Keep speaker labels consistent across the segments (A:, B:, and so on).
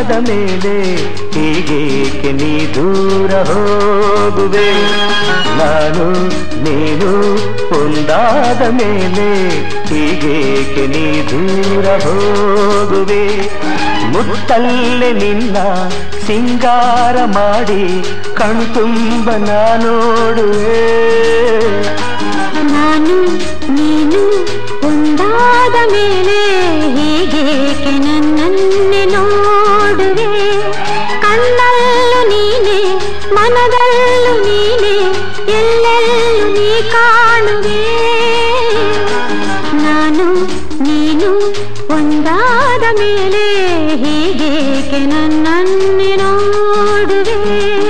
A: ಒಂದಾದ ಮೇಲೆ ಹೀಗೇಕೆ ನೀ ದೂರ ಹೋಗುವೆ ನಾನು ನೀನು ಒಂದಾದ ಮೇಲೆ ಹೀಗೇಕೆ ನೀ ದೂರ ಹೋಗುವೆ ಮುತ್ತಲ್ಲೇ ನಿನ್ನ ಸಿಂಗಾರ ಮಾಡಿ ಕಣ್ತುಂಬ ನೋಡುವೆ
B: ನಾನು ನೀನು ಒಂದಾದ ಮೇಲೆ ಹೀಗೇಕೆ ನನ್ನನ್ನೇ ನೋಡುವೆ ಕಣ್ಣಲ್ಲೂ ನೀನೆ ಮನದಲ್ಲೂ ನೀನೆ ಎಲ್ಲೆಲ್ಲೂ ನೀ ಕಾಣುವೆ ನಾನು ನೀನು ಒಂದಾದ ಮೇಲೆ ಹೀಗೇಕೆ ನನ್ನನ್ನೇ ನೋಡುವೆ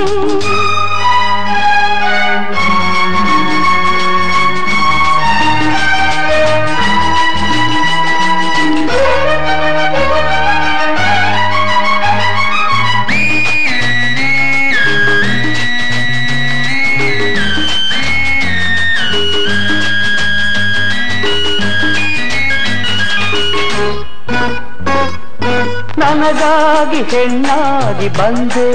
A: ನನಗಾಗಿ ಹೆಣ್ಣಾಗಿ ಬಂದೆ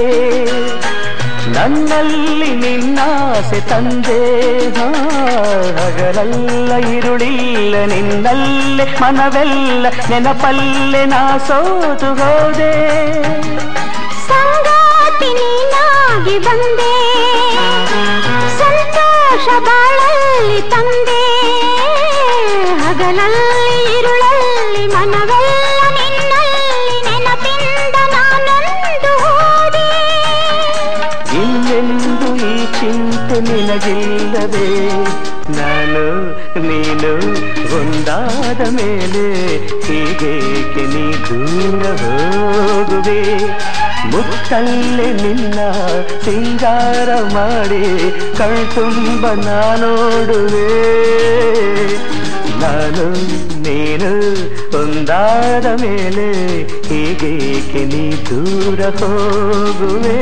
A: ನನ್ನಲ್ಲಿ ನಿನ್ನಾಸೆ ತಂದೆ ಹಾ, ಹಗಲೆಲ್ಲ ಇರುಳಿಲ್ಲ ನಿನ್ನಲ್ಲೇ ಮನವೆಲ್ಲ ನೆನಪಲ್ಲೇ ನಾ ಸೋತು ಹೋದೆ
B: ಸಂಗಾತಿ ನೀನಾಗಿ ಬಂದೆ ಸಂತೋಷ ಬಾಳಲ್ಲಿ ತಂದೆ ಹಗಲಲ್ಲಿ ಇರುಳಲ್ಲಿ ಮನವೆಲ್ಲ ನಿನ್ನಲ್ಲಿ ನೆನಪಿಂದ ನಾನೊಂದು ಹೋದೆ
A: ಇನ್ನೆಂದು ಈ ಚಿಂತೆ ನಿನಗಿಲ್ಲವೇ ನಾನು ನೀನು ಒಂದಾದ ಮೇಲೆ ಹೀಗೇಕೆ ನೀ ದೂರ ಹೋಗುವೆ ಮುತ್ತಲ್ಲೇ ನಿನ್ನ ಸಿಂಗಾರ ಮಾಡಿ ಕಣ್ತುಂಬ ನೋಡುವೆ ನಾನು ನೀನು ಒಂದಾದ ಮೇಲೆ ಹೀಗೇಕೆ ನೀ ದೂರ ಹೋಗುವೆ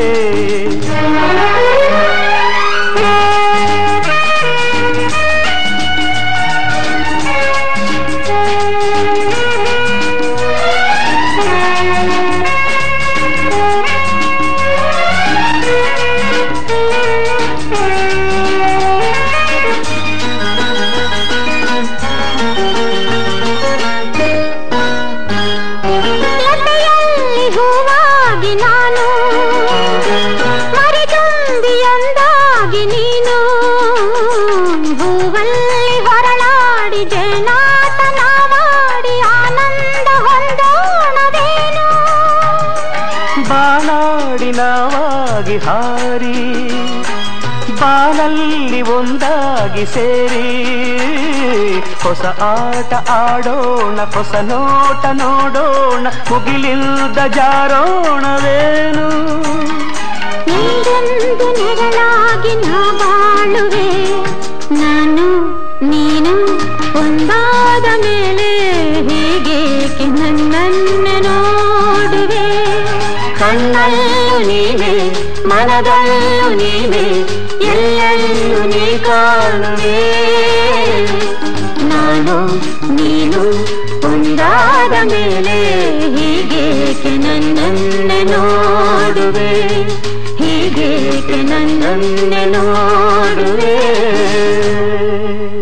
B: ಲತೆಯಲ್ಲಿ ಹೂವಾಗಿ ನಾನು ಮರಿದುಂಬಿಯೊಂದಾಗಿ ನೀನು ಹೂವಲ್ಲಿ ಹೊರಳಾಡಿ ಜಯನಾಟನ ಮಾಡಿ ಆನಂದ ಹೊಂದೋಣವೇನು
A: ಬಾನಾಡಿ ನಾವಾಗಿ ಹಾರಿ ಬಾನಲ್ಲಿ ಒಂದಾಗಿ ಸೇರಿ ಹೊಸ ಆಟ ಆಡೋಣ ಹೊಸ ನೋಟ ನೋಡೋಣ ಮುಗಿಲಿಲ್ದ ಜಾರೋಣವೇನು
B: ನೀರೊಂದು ನೆರಳಾಗಿ ನಾ ಬಾಳುವೆ ನಾನು ನೀನು ಒಂದಾದ ಮೇಲೆ ಹೀಗೇಕೆ ನನ್ನನ್ನು ನೋಡುವೆ
A: ಕಣ್ಣಲ್ಲೂ ನೀನೆ ಮನದಲ್ಲೂ ನೀನೆ ಎಲ್ಲೆಲ್ಲೂ ನೀ ಕಾಣುವೆ
B: ನಾನು ನೀನು ಒಂದಾದ ಮೇಲೆ ಹೀಗೇಕೆ ನನ್ನನ್ನು ನೋಡುವೆ ಹೀಗೇಕೆ ನನ್ನನ್ನು ನೋಡುವೆ